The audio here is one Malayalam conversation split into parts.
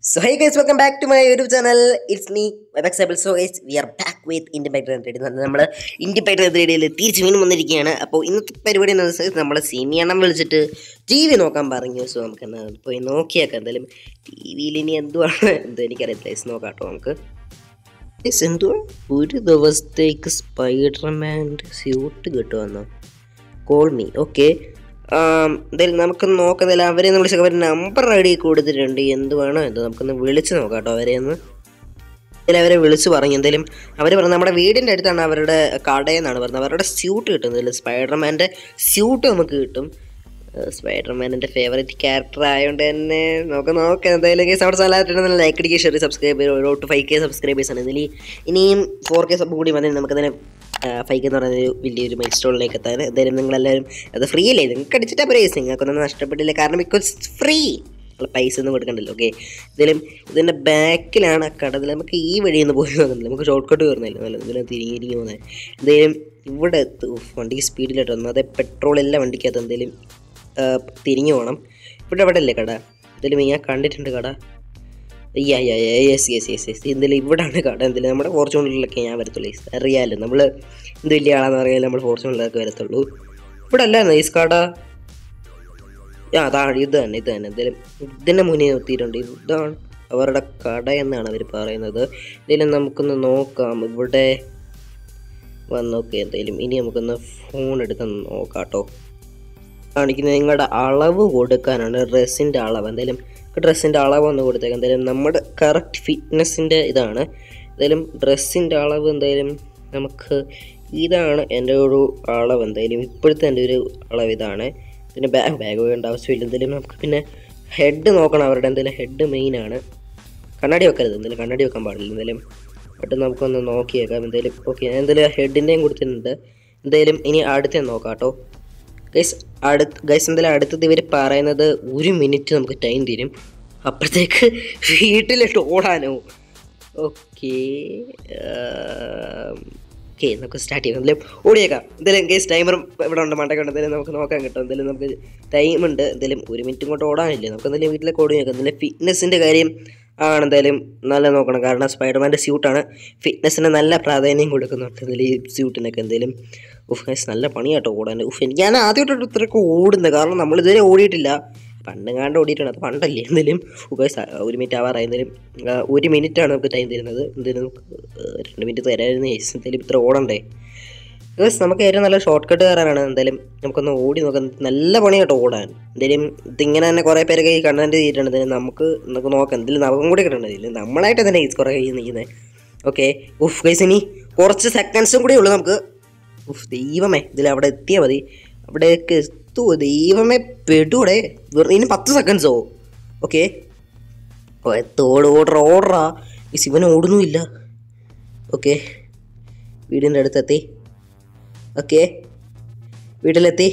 So hey guys, welcome back to my YouTube channel. It's me, Webexable. So guys, we are back with Independent Trade. നമ്മൾ ഇൻഡിപെൻഡന്റ് ട്രേഡിൽ തിരിച്ച് വീണ്ടും വന്നിരിക്കുകയാണ് അപ്പോൾ ഇന്നത്തെ പരിപാടി എന്താ വെച്ചാൽ നമ്മളെ സിനിയണ്ണം വിളിച്ചിട്ട് ടി വി നോക്കാൻ പറഞ്ഞു സോ നമുക്ക് എന്നാ പോയി നോക്കിയേക്കാം എന്തായാലും ടി വിയിൽ ഇനി എന്തുവാണ് എന്തോ എനിക്കറിയത്തില്ല Guys, നോക്കാം കേട്ടോ നമുക്ക് Guys, എന്തുവാ ഒരു ദിവസത്തേക്ക് സ്പൈഡർമാൻ്റെ സ്യൂട്ട് കിട്ടുമെന്നോ കോൾ മീ ഓക്കെ എന്തായാലും നമുക്ക് നോക്കുന്നില്ല അവരെ ഒന്ന് വിളിച്ച് അവർ നമ്പർ റെഡി കൊടുത്തിട്ടുണ്ട് എന്തുവാണോ എന്തോ നമുക്കൊന്ന് വിളിച്ച് നോക്കാം കേട്ടോ അവരെ ഒന്ന് എന്തായാലും അവരെ വിളിച്ച് പറഞ്ഞു എന്തായാലും അവർ പറഞ്ഞു നമ്മുടെ വീടിൻ്റെ അടുത്താണ് അവരുടെ കടയെന്നാണ് പറഞ്ഞത് അവരുടെ സ്യൂട്ട് കിട്ടും എന്തായാലും സ്പൈഡർമാൻ്റെ സ്യൂട്ട് നമുക്ക് കിട്ടും സ്പൈഡർമാനിൻ്റെ ഫേവറേറ്റ് ക്യാരക്ടർ ആയതുകൊണ്ട് തന്നെ നമുക്ക് നോക്കാം എന്തായാലും കേസ് അവിടെ സ്ഥലമായിട്ട് ലൈക്ക് അടിക്കുക ഷെയർ സബ്സ്ക്രൈബ് ചെയ്യുക ഒരു ടു ഫൈവ് കെ സബ്സ്ക്രൈബേഴ്സ് ആണ് ഇതിൽ ഇനിയും ഫോർ കെ സബ് കൂടി വന്നാൽ നമുക്കതിനെ ഫൈവ് കെ എന്ന് പറയുന്ന ഒരു വലിയൊരു മൈൽ സ്റ്റോണിലേക്ക് എത്താൻ എന്തായാലും നിങ്ങളെല്ലാവരും അത് ഫ്രീ അല്ലേ നിങ്ങൾക്ക് അടിച്ചിട്ടാ പ്രൈസ് നിങ്ങൾക്കൊന്നും നഷ്ടപ്പെട്ടില്ല കാരണം ബിക്കോസ് ഫ്രീ നമ്മൾ പൈസ ഒന്നും കൊടുക്കണ്ടല്ലോ ഓക്കെ ഇതിലും ഇതിൻ്റെ ബാക്കിലാണ് ആ കട ഇതിൽ നമുക്ക് ഈ വഴി ഒന്ന് പോയി നോക്കുന്നില്ല നമുക്ക് ഷോർട്ട് കട്ട് വരുന്നില്ല നല്ല ഇതിലും തിരിഞ്ഞ് തിരിഞ്ഞ് പോകുന്നത് എന്തായാലും ഇവിടെ എത്തു. ഉഫ്, വണ്ടിക്ക് സ്പീഡിലായിട്ട് വന്നു അതേ പെട്രോൾ എല്ലാം വണ്ടിക്കകത്ത് എന്തെങ്കിലും തിരിഞ്ഞു പോകണം ഇവിടെ ഇവിടെ അല്ലേ കട എന്തായാലും ഞാൻ കണ്ടിട്ടുണ്ട് കട yeah yeah yes yes yes yes എന്തായാലും ഇവിടാണ് കട എന്തായാലും നമ്മുടെ ഫോർച്യൂണറിലൊക്കെ ഞാൻ വരത്തുള്ളൂ guys. അറിയാമല്ലോ നമ്മൾ എന്ത് വലിയ ആളാന്ന് പറയാൻ നമ്മൾ ഫോർച്യൂണറിലൊക്കെ വരത്തുള്ളൂ ഇവിടെ അല്ലായിരുന്നു ഈ കട ആ അതാണ് ഇത് തന്നെ ഇത് തന്നെ എന്തായാലും ഇതിൻ്റെ മുന്നേ നിർത്തിയിട്ടുണ്ട് ഇതാണ് അവരുടെ കട എന്നാണ് അവർ പറയുന്നത് എന്തായാലും നമുക്കൊന്ന് നോക്കാം ഇവിടെ വന്നോക്കെ എന്തായാലും ഇനി നമുക്കൊന്ന് ഫോൺ എടുത്ത് നോക്കാം കേട്ടോ കാണിക്കുന്നത് നിങ്ങളുടെ അളവ് കൊടുക്കാനാണ് ഡ്രസ്സിൻ്റെ അളവ് എന്തായാലും ഡ്രസ്സിൻ്റെ അളവ് ഒന്ന് കൊടുത്തേക്കാം എന്തായാലും നമ്മുടെ കറക്റ്റ് ഫിറ്റ്നസ്സിൻ്റെ ഇതാണ് എന്തായാലും ഡ്രസ്സിൻ്റെ അളവ് എന്തായാലും നമുക്ക് ഇതാണ് എൻ്റെ ഒരു അളവ് എന്തായാലും ഇപ്പോഴത്തെ എൻ്റെ ഒരു അളവ് ഇതാണ് പിന്നെ ബാഗ് ബാഗ് വേണ്ട ആവശ്യമില്ല എന്തായാലും നമുക്ക് പിന്നെ ഹെഡ് നോക്കണം അവരുടെ എന്തായാലും ഹെഡ് മെയിനാണ് കണ്ണാടി വെക്കരുത് എന്തായാലും കണ്ണാടി വെക്കാൻ പാടില്ല എന്തായാലും പെട്ടെന്ന് നമുക്കൊന്ന് നോക്കിയേക്കാം എന്തായാലും ഓക്കെ ഞാൻ എന്തായാലും ഹെഡിൻ്റെയും കൊടുത്തിട്ടുണ്ട് എന്തായാലും ഇനി അടുത്ത നോക്കാം കേട്ടോ ഗൈസ് അടുത്ത് ഗൈസ് എന്തായാലും അടുത്തത് ഇവർ പറയുന്നത് ഒരു മിനിറ്റ് നമുക്ക് ടൈം തരും അപ്പോഴത്തേക്ക് വീട്ടിലിട്ട് ഓടാനോ ഓക്കെ ഓക്കെ നമുക്ക് സ്റ്റാർട്ട് ചെയ്യാം എന്തായാലും ഓടിയേക്കാം എന്തായാലും കേസ് ടൈമറും ഇവിടെ ഉണ്ട് മണ്ടൊക്കെ ഉണ്ട് എന്തായാലും നമുക്ക് നോക്കാൻ കിട്ടും എന്തായാലും നമുക്ക് ടൈം ഉണ്ട് എന്തായാലും ഒരു മിനിറ്റും കൊണ്ട് ഓടാനില്ല നമുക്ക് എന്തായാലും വീട്ടിലേക്ക് ഓടി നോക്കാം എന്തായാലും ഫിറ്റ്നസിൻ്റെ കാര്യം ആണ് എന്തായാലും നല്ല നോക്കണം കാരണം സ്പൈഡർമാൻ്റെ സ്യൂട്ടാണ് ഫിറ്റ്നസ്സിന് നല്ല പ്രാധാന്യം കൊടുക്കുന്നുണ്ട് എന്തായാലും ഈ സ്യൂട്ടിനൊക്കെ എന്തായാലും ഉഫ് ഗൈസ് നല്ല പണിയാട്ടോ ഓടാൻ ഉഫ് എനിക്ക് ഞാൻ ആദ്യമായിട്ടാണ് ഇത്രയൊക്കെ ഓടുന്നത് കാരണം നമ്മൾ ഇതുവരെ ഓടിയിട്ടില്ല പണ്ടെങ്ങാണ്ട് ഓടിയിട്ടുണ്ട് അത് പണ്ടല്ലേ എന്തായാലും ഗൈസ് ഒരു മിനിറ്റ് ആവാറായി എന്തായാലും ആ, ഒരു മിനിറ്റാണ് നമുക്ക് ടൈം തരുന്നത് എന്തായാലും നമുക്ക് ആ, രണ്ട് മിനിറ്റ് തരാമായിരുന്നു ഗൈസ് എന്തായാലും ഇത്ര ഓടണ്ടേ ഗൈസ് നമുക്ക് ഏറ്റവും നല്ല ഷോർട്ട് കട്ട് കയറാനാണ് എന്തായാലും നമുക്കൊന്ന് ഓടി നോക്കാം നല്ല പണിയാട്ടോ ഓടാൻ എന്തായാലും ഇതിങ്ങനെ തന്നെ കുറേ പേരൊക്കെ ഈ കണ്ടന്റ് ചെയ്തിട്ടുണ്ട് എന്തായാലും നമുക്ക് നമുക്ക് നോക്കാം എന്തായാലും നമുക്കും കൂടി കിട്ടണ്ടേ ഇല്ല നമ്മളായിട്ട് തന്നെ ഗൈസ് കുറേ കയ്യിൽ നിൽക്കുന്നത് ഓക്കെ ഉഫ് ഗൈസ് ഇനി കുറച്ച് സെക്കൻഡ്സും കൂടി ഉള്ളൂ നമുക്ക് ഉഫ് ദൈവമേ ഇതിൽ അവിടെ എത്തിയാൽ മതി അവിടേക്ക് എത്തുമോ ദൈവമേ പെടൂടെ വെറുതെ ഇനി പത്ത് സെക്കൻഡ്സോ ഓക്കെ ഓ എത്തോട് ഓർഡർ ഓർഡറാ ഈ ശിവൻ ഓടുന്നുമില്ല ഓക്കെ വീടിൻ്റെ അടുത്തെത്തി ഓക്കെ വീട്ടിലെത്തി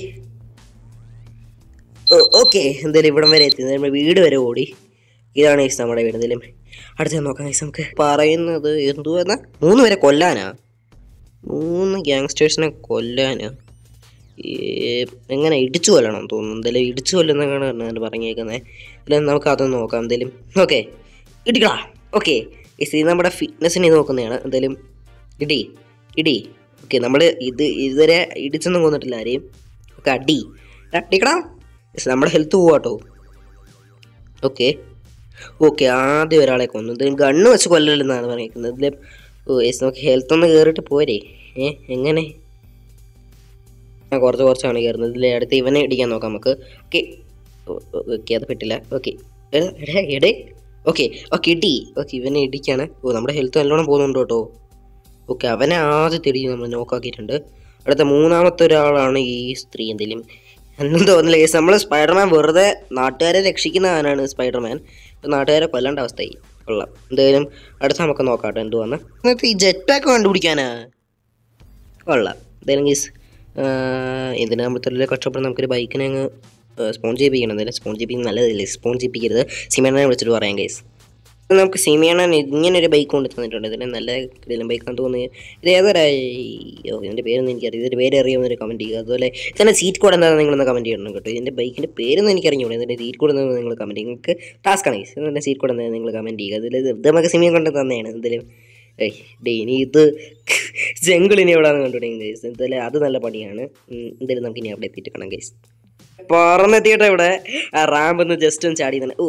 ഓക്കെ എന്തായാലും ഇവിടം വരെ എത്തി നമ്മൾ വീട് വരെ ഓടി ഇതാണ് ഈ നമ്മുടെ വീട് എന്തായാലും അടുത്ത നോക്കാം guys നമുക്ക് പറയുന്നത് എന്തുവാ മൂന്ന് പേരെ കൊല്ലാനാ മൂന്ന് ഗ്യാങ്സ്റ്റേഴ്സിനെ കൊല്ലാനാ ഈ എങ്ങനെ ഇടിച്ചു കൊല്ലണം തോന്നുന്നു എന്തായാലും ഇടിച്ചു കൊല്ലുന്നതാണ് ഞാൻ പറഞ്ഞേക്കുന്നത് എന്തായാലും നമുക്ക് അതൊന്ന് നോക്കാം എന്തായാലും ഓക്കെ ഇടിക്കടാ ഓക്കെ ഇത് നമ്മുടെ ഫിറ്റ്നസ്സിനെ നോക്കുന്നതാണ് എന്തായാലും ഇടി ഇടി ഓക്കെ നമ്മൾ ഇത് ഇതുവരെ ഇടിച്ചൊന്നും കൊന്നിട്ടില്ല ആരെയും ഓക്കെ അടി അടിക്കടാ Yes, നമ്മുടെ ഹെൽത്ത് പോവാട്ടോ ഓക്കെ ഓക്കെ ആദ്യം ഒരാളെ കൊന്നു എന്തായാലും ഗണ്ണ് വെച്ച് കൊല്ലലെന്നാണ് പറഞ്ഞേക്കുന്നത് ഇതിൽ ഓ യെസ് നമുക്ക് ഹെൽത്ത് ഒന്ന് കയറിയിട്ട് പോരെ ഏ എങ്ങനെ ഞാൻ കുറച്ച് കുറച്ചാണ് കയറുന്നത് ഇതിൽ അടുത്ത് ഇവനെ ഇടിക്കാൻ നോക്കാം നമുക്ക് ഓക്കെ ഓക്കെ അത് പറ്റില്ല ഓക്കെ എടേ എടേ ഓക്കെ ഓക്കെ ഇടി ഓക്കെ ഇവനെ ഇടിക്കാണ് ഓ നമ്മുടെ ഹെൽത്ത് നല്ലോണം പോകുന്നുണ്ട് കേട്ടോ ഓക്കെ അവനെ ആദ്യത്തെ ഇടി നമ്മൾ നോക്കാക്കിയിട്ടുണ്ട് അടുത്ത മൂന്നാമത്തെ ഒരാളാണ് ഈ സ്ത്രീ എന്തെങ്കിലും എന്നും തോന്നില്ല കേസ് നമ്മൾ സ്പൈഡർമാൻ വെറുതെ നാട്ടുകാരെ രക്ഷിക്കുന്നവനാണ് സ്പൈഡർമാൻ ഇപ്പം നാട്ടുകാരെ കൊല്ലേണ്ട അവസ്ഥയായി കൊള്ളാം എന്തായാലും അടുത്ത നമുക്ക് നോക്കാട്ടെ എന്തുവാന്ന് എന്നിട്ട് ഈ ജെറ്റ് പാക്ക് കണ്ടുപിടിക്കാനാ കൊള്ളാം എന്തായാലും ഗീസ് എന്തിനാ നമ്മൾ തൊഴിലെ കഷ്ടപ്പെട്ട് നമുക്കൊരു ബൈക്കിനെ അങ്ങ് സ്പോൺ ചെയ്യിപ്പിക്കണം എന്തായാലും സ്പോൺ ചെയ്യിപ്പിക്കുന്നത് നല്ലതല്ലേ സ്പോൺ ചെയ്യിപ്പിക്കരുത് സിമെന്റിനെ വിളിച്ചിട്ട് പറയാം ഗൈസ് നമുക്ക് സിമിയണ്ണൻ ഇങ്ങനെ ഒരു ബൈക്ക് കൊണ്ട് തന്നിട്ടുണ്ട് ഇതിന് നല്ല കിടിലം ബൈക്കാന്ന് തോന്നുന്നു ഇത് ഏതൊരായോ ഇതിൻ്റെ പേരൊന്നും എനിക്കറിയാം ഇതിൻ്റെ പേര് അറിയാവുന്നൊരു കമൻറ്റ് ചെയ്യുക അതുപോലെ ഇതിൻ്റെ സീറ്റ് കോഡ് എന്താണെന്ന് നിങ്ങളൊന്ന് കമൻറ്റ് ചെയ്യണം കേട്ടോ ഇതിൻ്റെ ബൈക്കിൻ്റെ പേരൊന്നും എനിക്കറിഞ്ഞൂടെ ഇതിൻ്റെ സീറ്റ് കോഡ് എന്താണെന്ന് നിങ്ങൾ കമൻറ്റ് ചെയ്യും നിങ്ങൾക്ക് ടാസ്ക് ആണ് ഇതിൻ്റെ സീറ്റ് കോഡ് എന്താണെന്ന് നിങ്ങൾ കമൻറ്റ് ചെയ്യുക അതിൽ ഇത് നമുക്ക് സിമിയൻ കൊണ്ട് തന്നെയാണ് എന്തെങ്കിലും ഏയ് ഡേ ഇനി ഇത് ജംഗിളിനി എവിടെയാണെന്ന് കണ്ടുപിടിക്കും ഗൈസ് എന്തായാലും അത് നല്ല പണിയാണ് ഉം, എന്തായാലും നമുക്ക് ഇനി അവിടെ എത്തിയിട്ട് കാണാം ഗൈസ് പറന്നെത്തിയിട്ട് ഇവിടെ ആ റാമ്പ് ജസ്റ്റ് ഒന്ന് ചാടി തന്നെ ഓ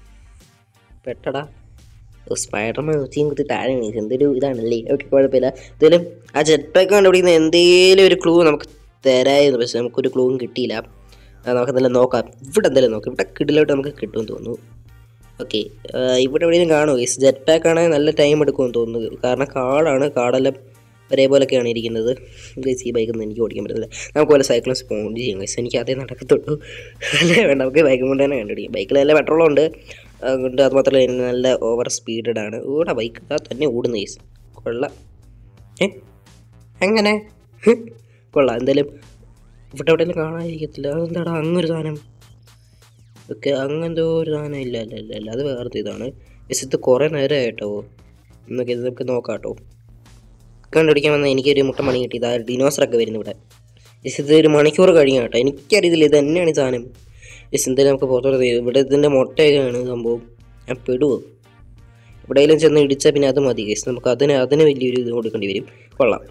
പെട്ടടാ ഓ സ്പൈഡർമാൻ ഒത്തിയും കുത്തി താഴെ വീണു. എന്തൊരു ഇതാണല്ലേ ഓക്കെ കുഴപ്പമില്ല എന്തായാലും ആ ജെറ്റ് പാക്ക് കണ്ടുപിടിക്കുന്ന എന്തെങ്കിലും ഒരു ക്ലൂ നമുക്ക് തരായിരുന്നു പക്ഷെ നമുക്കൊരു ക്ലൂവും കിട്ടിയില്ല ആ, നമുക്ക് എന്തായാലും നോക്കാം ഇവിടെ എന്തായാലും നോക്കാം ഇവിടെ കിടിലോട്ട് നമുക്ക് കിട്ടുമെന്ന് തോന്നുന്നു ഓക്കെ ഇവിടെ എവിടെയെങ്കിലും കാണുമോ ഈ ജെറ്റ് പാക്ക് ആണെങ്കിൽ നല്ല ടൈം എടുക്കുമെന്ന് തോന്നുന്നു കാരണം കാടാണ് കാടെല്ലാം ഒരേപോലൊക്കെയാണ് ഇരിക്കുന്നത് ഗൈസ് ഈ ബൈക്കൊന്നും എനിക്ക് ഓടിക്കാൻ പറ്റത്തില്ല നമുക്ക് വല്ല സൈക്കിളും സ്പോണ്ട് ചെയ്യാം ഗൈസ് എനിക്ക് അതേ നടക്കത്തുള്ളൂ അല്ലേ വേണ്ട നമുക്ക് ബൈക്കും കൊണ്ട് തന്നെ കണ്ടുപിടിക്കാം ബൈക്കിൽ നല്ല പെട്രോളുണ്ട് അതുകൊണ്ട് അത് മാത്രമല്ല ഇതിന് നല്ല ഓവർ സ്പീഡഡ് ആണ് ഇവിടെ ബൈക്ക് തന്നെ ഓടുന്ന ഗൈസ് കൊള്ളാം ഏ എങ്ങനെ ഹ്? കൊള്ളാം എന്തായാലും ഇവിടെ എവിടെയെങ്കിലും കാണാതിരിക്കത്തില്ല അതെന്താടാ അങ്ങൊരു സാധനം ഓക്കെ അങ്ങനത്തെ ഒരു സാധനം ഇല്ല ഇല്ല ഇല്ല ഇല്ല അത് വേറെ ഇതാണ് പക്ഷെ ഇത് കുറേ നേരമായിട്ടോ എന്നൊക്കെ ഇത് നമുക്ക് നോക്കാം കേട്ടോ കണ്ടുപിടിക്കാൻ വന്ന എനിക്കൊരു മുട്ട മണി കിട്ടി ഇതാ ഡിനോസറൊക്കെ വരുന്നു ഇവിടെ ജസ് ഇത് ഒരു മണിക്കൂർ കഴിഞ്ഞ കേട്ടോ എനിക്കറിയത്തില്ല ഇത് തന്നെയാണ് ഈ സാധനം ജസ് എന്തായാലും നമുക്ക് പുറത്തോട്ട് ഇവിടെ ഇതിൻ്റെ മുട്ടയൊക്കെയാണ് സംഭവം ഞാൻ പെടുവോ എവിടെയെങ്കിലും ചെന്ന് ഇടിച്ചാൽ പിന്നെ അത് മതി ഗസ് നമുക്ക് അതിന് അതിന് വലിയൊരു ഇത് കൊടുക്കേണ്ടി വരും കൊള്ളാം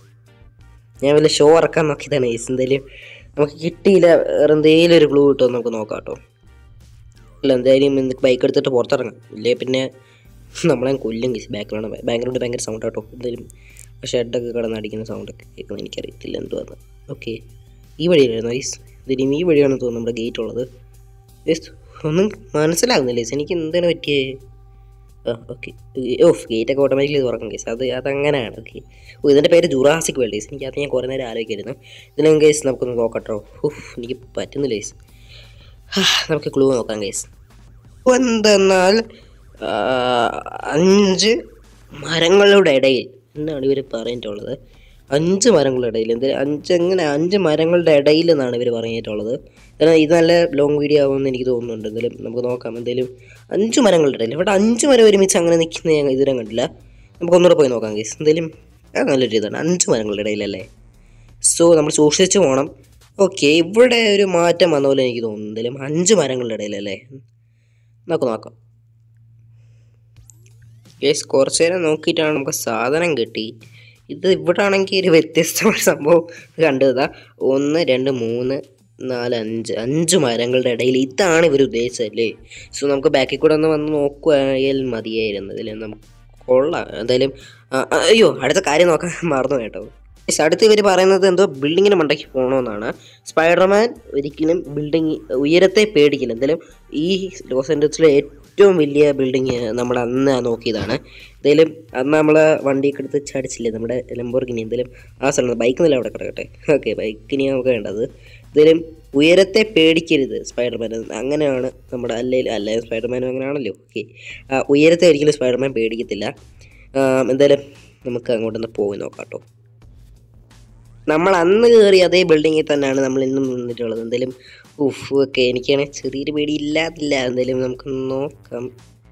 ഞാൻ വല്ല ഷോ ഇറക്കാൻ നോക്കിയതാണ് ഗസ് എന്തായാലും നമുക്ക് കിട്ടിയില്ല വേറെ എന്തെങ്കിലും ഒരു ക്ലൂ കിട്ടുമോ നമുക്ക് നോക്കാം കേട്ടോ അല്ല എന്തായാലും ഇന്ന് ബൈക്ക് എടുത്തിട്ട് പുറത്തിറങ്ങാം ഇല്ലേ പിന്നെ നമ്മളെ കൊല്ലും ഗസ് ബാക്ക്ഗ്രൗണ്ട് ബാക്ക്ഗ്രൗണ്ട് ഭയങ്കര സൗണ്ട് കേട്ടോ എന്തായാലും ഷെഡൊക്കെ കിടന്ന് അടിക്കുന്ന സൗണ്ടൊക്കെ കേൾക്കുന്നത് എനിക്കറിയത്തില്ല എന്തുവാന്ന് ഓക്കെ ഈ വഴിയിലായിരുന്നു ഗൈസ് ഇതിലും ഈ വഴിയാണ് തോന്നുന്നു നമ്മുടെ ഗേറ്റ് ഉള്ളത് ഗൈസ് ഒന്നും മനസ്സിലാകുന്നില്ല ഗൈസ് എനിക്ക് എന്താണ് പറ്റിയത് ആ ഓക്കെ ഓഫ് ഗേറ്റൊക്കെ ഓട്ടോമാറ്റിക്കലി തുറക്കും കേസ് അത് അതങ്ങനെയാണ് ഓക്കെ ഓ ഇതിൻ്റെ പേര് ജുറാസിക് വേൾഡ് കേസ് എനിക്ക് അത് ഞാൻ കുറേ നേരം ആലോചിക്കായിരുന്നു ഇതിനും കേസ് നമുക്കൊന്ന് നോക്കട്ടോ ഉഫ് എനിക്ക് പറ്റുന്നില്ല കേസ് നമുക്ക് ക്ലൂ നോക്കാം കേസ് എന്തെന്നാൽ ആ, അഞ്ച് മരങ്ങളുടെ ഇടയിൽ എന്നാണ് ഇവർ പറഞ്ഞിട്ടുള്ളത് അഞ്ച് മരങ്ങളുടെ ഇടയിൽ എന്ത് അഞ്ച് എങ്ങനെ അഞ്ച് മരങ്ങളുടെ ഇടയിൽ എന്നാണ് ഇവർ പറഞ്ഞിട്ടുള്ളത് എന്നാൽ ഇത് നല്ല ലോങ് വീഡിയോ ആകുമെന്ന് എനിക്ക് തോന്നുന്നുണ്ട് എന്തായാലും നമുക്ക് നോക്കാം എന്തായാലും അഞ്ച് മരങ്ങളുടെ ഇടയിൽ ഇവിടെ അഞ്ച് മരം ഒരുമിച്ച് അങ്ങനെ നിൽക്കുന്ന ഞാൻ ഇതുവരെ കണ്ടില്ല നമുക്ക് ഒന്നുകൂടെ പോയി നോക്കാം കേസ് എന്തായാലും അത് നല്ലൊരു ഇതാണ് അഞ്ച് മരങ്ങളുടെ ഇടയിലല്ലേ സോ നമ്മൾ സൂക്ഷിച്ച് പോകണം ഓക്കെ ഇവിടെ ഒരു മാറ്റം വന്ന പോലെ എനിക്ക് തോന്നുന്നു എന്തായാലും അഞ്ച് മരങ്ങളുടെ ഇടയിലല്ലേ നമുക്ക് നോക്കാം യെസ് കുറച്ച് നേരം നോക്കിയിട്ടാണ് നമുക്ക് സാധനം കിട്ടി ഇത് ഇവിടെ ആണെങ്കിൽ ഒരു വ്യത്യസ്തമായ സംഭവം കണ്ടതാ ഒന്ന് രണ്ട് മൂന്ന് നാല് അഞ്ച് അഞ്ച് മരങ്ങളുടെ ഇടയിൽ ഇതാണ് ഇവർ ഉദ്ദേശിച്ചല്ലേ സോ നമുക്ക് ബാക്കിൽ കൂടെ ഒന്ന് വന്ന് നോക്കുവായാൽ മതിയായിരുന്നു ഇതിൽ നമുക്ക് കൊള്ളാം എന്തായാലും ആ, ആ, അയ്യോ അടുത്ത കാര്യം നോക്കാൻ മറന്നു കേട്ടോ Yes, അടുത്ത് ഇവർ പറയുന്നത് എന്തോ ബിൽഡിങ്ങിന് മണ്ടയ്ക്ക് പോകണമെന്നാണ് സ്പൈഡർമാൻ ഒരിക്കലും ബിൽഡിങ് ഉയരത്തെ പേടിക്കില്ല എന്തായാലും ഈ ലോസ് ആൻഡൽസിലെ ഏറ്റവും വലിയ ബിൽഡിങ് നമ്മൾ അന്ന് നോക്കിയതാണ് എന്തായാലും അന്ന് നമ്മൾ വണ്ടിയൊക്കെ എടുത്ത് ചടിച്ചില്ലേ നമ്മുടെ ലംബോർഗിനി എന്തായാലും ആ സ്ഥലം ബൈക്ക് നില അവിടെ കിടക്കട്ടെ ഓക്കെ ബൈക്കിനി നമുക്ക് വേണ്ടത് എന്തായാലും ഉയരത്തെ പേടിക്കരുത് സ്പൈഡർമാൻ അങ്ങനെയാണ് നമ്മുടെ അല്ലെങ്കിൽ അല്ല സ്പൈഡർമാനും അങ്ങനെയാണല്ലോ ഓക്കെ ഉയരത്തെ ഒരിക്കലും സ്പൈഡർമാൻ പേടിക്കത്തില്ല ആ, എന്തായാലും നമുക്ക് അങ്ങോട്ടൊന്ന് പോയി നോക്കാം കേട്ടോ നമ്മൾ അന്ന് കയറി അതേ ബിൽഡിങ്ങിൽ തന്നെയാണ് നമ്മൾ ഇന്നും നിന്നിട്ടുള്ളത് എന്തായാലും ഉഫ് ഒക്കെ എനിക്കാണെങ്കിൽ ചെറിയൊരു പേടി ഇല്ലാതില്ല എന്തായാലും നമുക്ക് നോക്കാം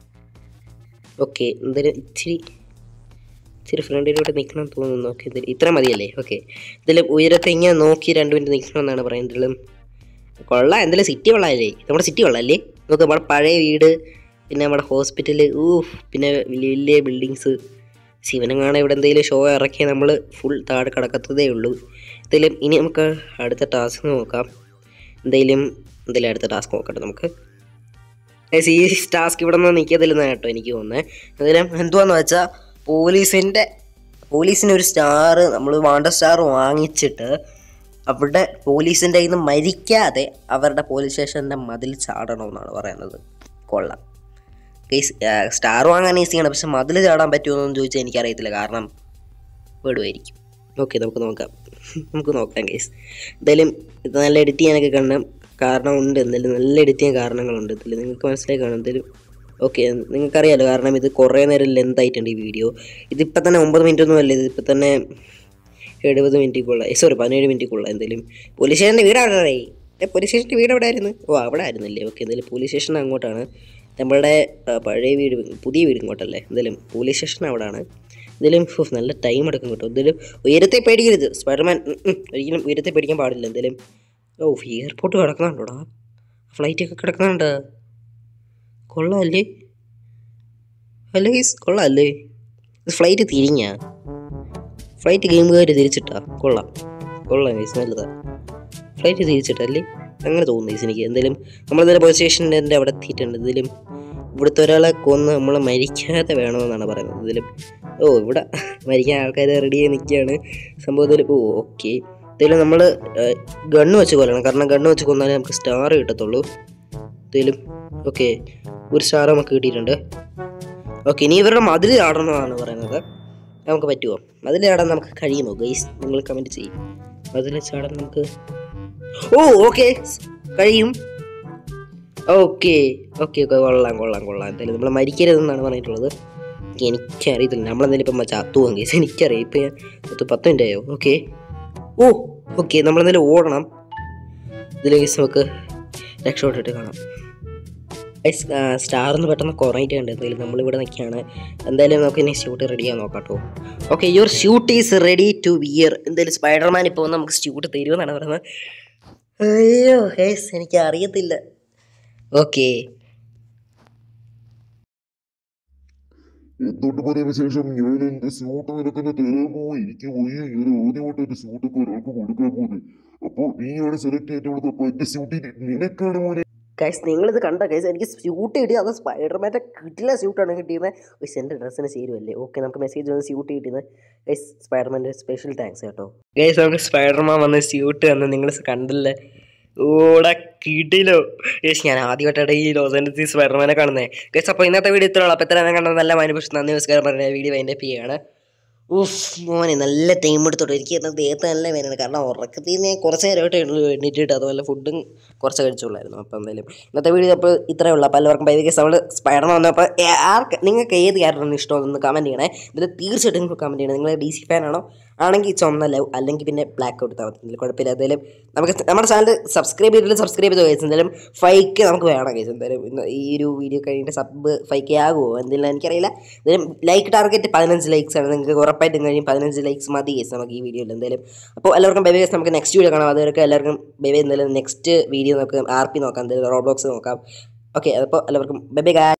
ഓക്കെ എന്തായാലും ഇച്ചിരി ഇച്ചിരി ഫ്രണ്ടിലോട്ട് നിൽക്കണം എന്ന് തോന്നുന്നു ഓക്കെ എന്തായാലും ഇത്ര മതിയല്ലേ ഓക്കെ എന്തായാലും ഉയരത്തെ ഇങ്ങനെ നോക്കി രണ്ട് മിനിറ്റ് നിൽക്കണമെന്നാണ് പറയുന്നത് എന്തായാലും കൊള്ളാം എന്തായാലും സിറ്റി കൊള്ളാമല്ലേ നമ്മുടെ സിറ്റി കൊള്ളാമല്ലേ നോക്ക് നമ്മുടെ പഴയ വീട് പിന്നെ നമ്മുടെ ഹോസ്പിറ്റൽ ഊഫ് പിന്നെ വലിയ വലിയ ബിൽഡിങ്സ് ശിവനങ്ങാണ് ഇവിടെ എന്തെങ്കിലും ഷോ ഇറക്കിയാൽ നമ്മൾ ഫുൾ താഴെ കിടക്കത്തതേ ഉള്ളൂ എന്തായാലും ഇനി നമുക്ക് അടുത്ത ടാസ്ക് നോക്കാം എന്തായാലും എന്തായാലും അടുത്ത ടാസ്ക് നോക്കട്ടെ നമുക്ക് Guys, ഈ ടാസ്ക് ഇവിടെ നിന്ന് നിൽക്കത്തില്ലെന്നാണ് കേട്ടോ എനിക്ക് തോന്നുന്നത് എന്തായാലും എന്തുവാന്ന് വെച്ചാൽ പോലീസിൻ്റെ പോലീസിന് ഒരു സ്റ്റാർ നമ്മൾ വാണ്ട സ്റ്റാർ വാങ്ങിച്ചിട്ട് അവിടെ പോലീസിൻ്റെ കയ്യിൽ നിന്ന് മരിക്കാതെ അവരുടെ പോലീസ് സ്റ്റേഷൻ്റെ മതിൽ ചാടണമെന്നാണ് പറയുന്നത് കൊള്ളാം ഗൈസ് സ്റ്റാർ വാങ്ങാൻ ഈസിയാണ് പക്ഷെ മതിൽ ചാടാൻ പറ്റുമോ ചോദിച്ചാൽ എനിക്കറിയത്തില്ല കാരണം പെടുമായിരിക്കും ഓക്കെ നമുക്ക് നോക്കാം നമുക്ക് നോക്കാം ഗൈസ് എന്തായാലും ഇത് നല്ല എഡിറ്റ് ചെയ്യാനൊക്കെ കാണണം കാരണം ഉണ്ട് എന്തായാലും നല്ല എഡിറ്റ് ചെയ്യാൻ കാരണങ്ങളുണ്ട് എന്തായാലും നിങ്ങൾക്ക് മനസ്സിലായി കാണും എന്തായാലും ഓക്കെ നിങ്ങൾക്കറിയാലോ കാരണം ഇത് കുറേ നേരം ലെന്ത് ആയിട്ടുണ്ട് ഈ വീഡിയോ ഇതിപ്പോൾ തന്നെ ഒമ്പത് മിനിറ്റ് ഒന്നും അല്ല ഇതിപ്പോൾ തന്നെ എഴുപത് മിനിറ്റിക്കുള്ള സോറി പതിനേഴ് മിനിറ്റിക്കുള്ള എന്തായാലും പോലീസ് സ്റ്റേഷൻ്റെ വീട് അവിടെ പോലീസ് സ്റ്റേഷൻ്റെ വീട് എവിടെ ആയിരുന്നു ഓ അവിടെ ആയിരുന്നില്ലേ ഓക്കെ എന്തായാലും പോലീസ് സ്റ്റേഷൻ അങ്ങോട്ടാണ് നമ്മളുടെ ആ, പഴയ വീട് പുതിയ വീട് ഇങ്ങോട്ടല്ലേ എന്തായാലും പോലീസ് സ്റ്റേഷൻ അവിടെയാണ് എന്തായാലും ഉഫ്, നല്ല ടൈം എടുക്കും കേട്ടോ എന്തായാലും ഉയരത്തെ പേടിക്കരുത് സ്പൈഡർമാൻ ഉം, ഉം, ഒരിക്കലും ഉയരത്തെ പേടിക്കാൻ പാടില്ല എന്തായാലും ഓ എയർപോർട്ട് കിടക്കുന്നുണ്ടോടാ ഫ്ലൈറ്റൊക്കെ കിടക്കുന്നുണ്ട് കൊള്ളാമല്ലേ അല്ല ഗൈസ് കൊള്ളാമല്ലേ ഫ്ലൈറ്റ് തിരിഞ്ഞാ ഫ്ലൈറ്റ് ഗെയിമുകാർ തിരിച്ചിട്ടാ കൊള്ളാം കൊള്ളാം ഗൈസ് നല്ലതാ ഫ്ലൈറ്റ് തിരിച്ചിട്ടല്ലേ അങ്ങനെ തോന്നുന്നു ഗൈസ് എനിക്ക് എന്തായാലും നമ്മളെന്തായാലും പോലീസ് സ്റ്റേഷൻ്റെ അവിടെ എത്തിയിട്ടുണ്ട് എന്തായാലും ഇവിടുത്തെ ഒരാളെ കൊന്ന് നമ്മൾ മരിക്കാതെ വേണമെന്നാണ് പറയുന്നത് എന്തായാലും ഓ ഇവിടെ മരിക്കാൻ ആൾക്കാർ റെഡി ആയി നിൽക്കുകയാണ് സംഭവത്തിൽ ഓ ഓക്കെ എന്തായാലും നമ്മൾ ഗണ്ണ് വെച്ച് കൊല്ലണം കാരണം ഗണ്ണ് വെച്ച് കൊന്നാലേ നമുക്ക് സ്റ്റാർ കിട്ടത്തുള്ളൂ എന്തായാലും ഓക്കെ ഒരു സ്റ്റാർ നമുക്ക് കിട്ടിയിട്ടുണ്ട് ഓക്കെ ഇനി ഇവരുടെ മതിൽ ചാടണമെന്നാണ് പറയുന്നത് നമുക്ക് പറ്റുമോ മതിൽ ചാടാൻ നമുക്ക് കഴിയുമോ ഗൈസ് നിങ്ങൾ കമൻറ്റ് ചെയ്യും മതിൽ ചാടാൻ നമുക്ക് ഓ ഓക്കെ കഴിയും ഓക്കെ ഓക്കെ ഓക്കെ കൊള്ളാം കൊള്ളാം കൊള്ളാം എന്തായാലും നമ്മൾ മരിക്കരുതെന്നാണ് പറഞ്ഞിട്ടുള്ളത് എനിക്കറിയത്തില്ല നമ്മളെന്തായാലും ഇപ്പം ചത്തു പോകും കേസ് എനിക്കറിയാം ഇപ്പം ഞാൻ പത്ത് പത്ത് മിനിറ്റ് ആയോ ഓക്കെ ഓ ഓക്കെ നമ്മളെന്തായാലും ഓടണം ഇതിൽ കേസ് നമുക്ക് രക്ഷപ്പെട്ടിട്ട് കാണാം സ്റ്റാറിന്ന് പെട്ടെന്ന് കുറഞ്ഞിട്ടുണ്ട് എന്തായാലും നമ്മളിവിടെ നിൽക്കുകയാണ് എന്തായാലും നമുക്ക് ഇനി ഷൂട്ട് റെഡിയാ നോക്കാം കേട്ടോ okay your shoot is ready to wear എന്തായാലും സ്പൈഡർമാൻ ഇപ്പോൾ നമുക്ക് ഷൂട്ട് തരുമെന്നാണ് പറയുന്നത് അയ്യോ ഹേസ് എനിക്ക് അറിയത്തില്ല ഓക്കെ എന്തുകൊണ്ട് പറയുന്ന ശേഷം ഞാൻ എന്റെ സ്യൂട്ട് നിനക്കെന്നെ തരാമോ എനിക്ക് വയ്യ ഞാൻ ആദ്യമായിട്ട് എന്റെ സ്യൂട്ടൊക്കെ ഒരാൾക്ക് കൊടുക്കാൻ പോകുന്നത് അപ്പോൾ നീയാണ് സെലക്ട് ചെയ്തിട്ടുള്ളത് അപ്പൊ എന്റെ സ്യൂട്ടിൽ നിനക്കാണ് മോനെ ഗൈസ് നിങ്ങളിത് കണ്ട ഗൈസ് എനിക്ക് സ്യൂട്ട് കിട്ടി അത് സ്പൈഡർമാൻ്റെ കിട്ടില്ല സ്യൂട്ടാണ് കിട്ടിയത് ഗൈസ് എൻ്റെ ഡ്രസ്സിന് ചേരുമല്ലേ ഓക്കെ നമുക്ക് മെസ്സേജ് വന്ന് സ്യൂട്ട് കിട്ടിയത് ഗൈസ് സ്പൈഡർമാൻ്റെ സ്പെഷ്യൽ താങ്ക്സ് കേട്ടോ ഗൈസ് നമുക്ക് സ്പൈഡർമാൻ വന്ന് സ്യൂട്ട് വന്ന് നിങ്ങൾ കണ്ടില്ലേ ഓടാ കിട്ടിലോ ഗൈസ് ഞാൻ ആദ്യമായിട്ടാണ് ഈ ലോസ് ആൻഡൽസിൽ സ്പൈഡർമാനെ കാണുന്നത് ഗൈസ് അപ്പോൾ ഇന്നത്തെ വീഡിയോ ഇത്രയുള്ളൂ അപ്പോൾ ഇത്ര കണ്ടത് നല്ല മാനുപുഷ് നന്ദി നമസ്കാരം പറഞ്ഞ വീഡിയോ അതിൻ്റെ ചെയ്യാണ് ഉഫ് മോനെ നല്ല ടൈം എടുത്തോട്ട് എനിക്ക് ഇന്ന് ദേഹത്ത് നല്ല വേദന കാരണം ഉറക്കത്തിൽ നിന്ന് ഞാൻ കുറച്ച് നേരമായിട്ട് എണ്ണീറ്റിട്ട് അതുപോലെ ഫുഡും കുറച്ച് കഴിച്ചുള്ളായിരുന്നു അപ്പോൾ എന്തായാലും ഇന്നത്തെ വീഡിയോ അപ്പോൾ ഇത്രയേ ഉള്ളൂ അപ്പോൾ എല്ലാവർക്കും ബൈ നമ്മൾ സ്പൈഡർമാൻ വന്നപ്പോൾ ആർക്ക് നിങ്ങൾക്ക് ഏത് ക്യാരക്ടറാണ് ഇഷ്ടമെന്ന് കമൻറ്റ് ചെയ്യണേ ഇതിൽ തീർച്ചയായിട്ടും നിങ്ങൾ കമൻറ്റ് ചെയ്യണം നിങ്ങൾ ഡി സി ഫാനാണോ ആണെങ്കിൽ ചുമന്ന ലവ് അല്ലെങ്കിൽ പിന്നെ ബ്ലാക്ക് കൊടുത്താൽ മതി ഇതിൽ കുഴപ്പമില്ല എന്തായാലും നമുക്ക് നമ്മുടെ ചാനൽ സബ്സ്ക്രൈബ് ചെയ്തില്ല സബ്സ്ക്രൈബ് ചെയ്ത് കഴിച്ചു എന്തായാലും ഫൈക്ക് നമുക്ക് വേണം കഴിച്ചു എന്തായാലും ഇന്ന് ഈ ഒരു വീഡിയോ കഴിഞ്ഞിട്ട് സബ് ഫൈക്ക് ആകുമോ എന്തെങ്കിലും എനിക്കറിയില്ല എന്തായാലും ലൈക്ക് ടാർഗറ്റ് പതിനഞ്ച് ലൈക്സ് ആണ് നിങ്ങൾക്ക് ഉറപ്പായിട്ടും കഴിയും പതിനഞ്ച് ലൈക്സ് മതി കേസ് നമുക്ക് ഈ വീഡിയോയിൽ എന്തായാലും അപ്പോൾ എല്ലാവർക്കും ബൈ ബൈ നമുക്ക് നെക്സ്റ്റ് വീഡിയോ കാണാം അതുവരെ എല്ലാവർക്കും ബൈ ബൈ എന്തായാലും നെക്സ്റ്റ് വീഡിയോ നമുക്ക് ആർ പി നോക്കാം എന്തായാലും റോഡ് ബോക്സ് നോക്കാം ഓക്കെ അപ്പോൾ എല്ലാവർക്കും ബൈ ബൈ